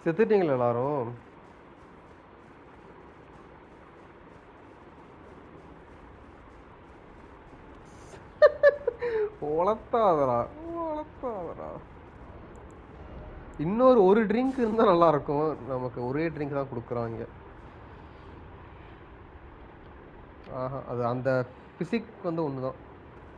செத்துட்டீங்களா எல்லாரும் உளத்தாதடா உளத்தாதடா இன்னொரு ஒரு ட்ரிங்க் இருந்தா நல்லா இருக்கும் நமக்கு ஒரே ட்ரிங்க் தான் கொடுக்குறாங்க ஆஹா அது அந்த பிசிக் வந்து ஒன்று தான்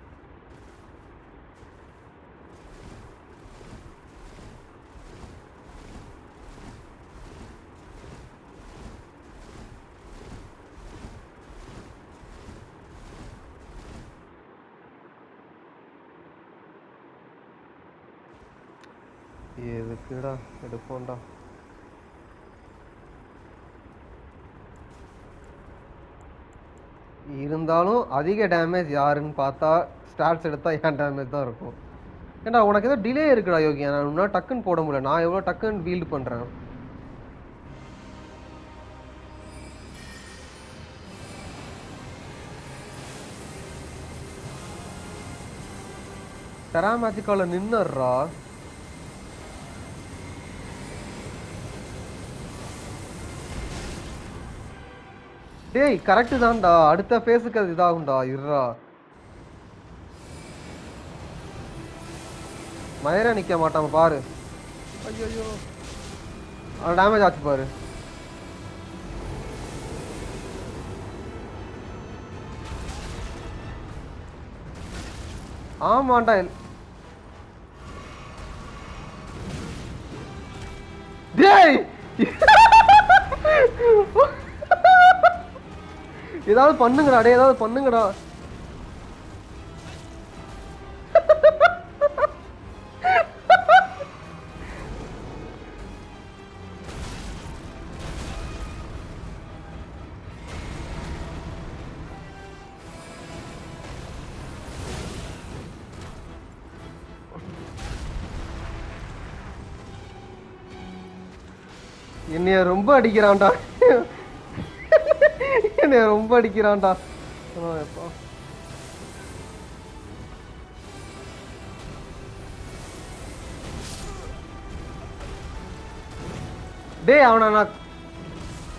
எதுக்குடா எடுப்போம்டா இருந்தாலும் அதிக டேமேஜ் யாருன்னு பார்த்தா ஸ்டாட்ஸ் எடுத்தா என் டேமேஜ் தான் இருக்கும் ஏன்டா உனக்கு ஏதோ டிலே இருக்குடா யோகி நான் உன்னால் டக்குன்னு போட முடியல நான் எவ்வளோ டக்குன்னு ஃபீல்டு பண்ணுறேன் டெராமேஜிக்கால நின்னுடுறா டேய் கரெக்டு தான்டா அடுத்த ஃபேஸுக்கு அது இதாகும்டா இருடா மயரா நிக்க மாட்டான் பாரு ஐயோ அவன் டேமேஜ் ஆச்சு பாரு ஆமாண்டா எல்- டேய் ஏதாவது பண்ணுங்கடா டேய் ஏதாவது பண்ணுங்கடா என்னைய ரொம்ப அடிக்கிறான்டா என்னைய ரொம்ப அடிக்கிறான்டா ஆ, எப்பா. டேய் அவனை நான்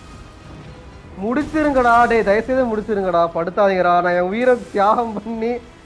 முடிச்சிருங்கடா டேய் தயவுசெய்து முடிச்சிருங்கடா படுத்தாதீங்கடா நான் என் உயிரை தியாகம் பண்ணி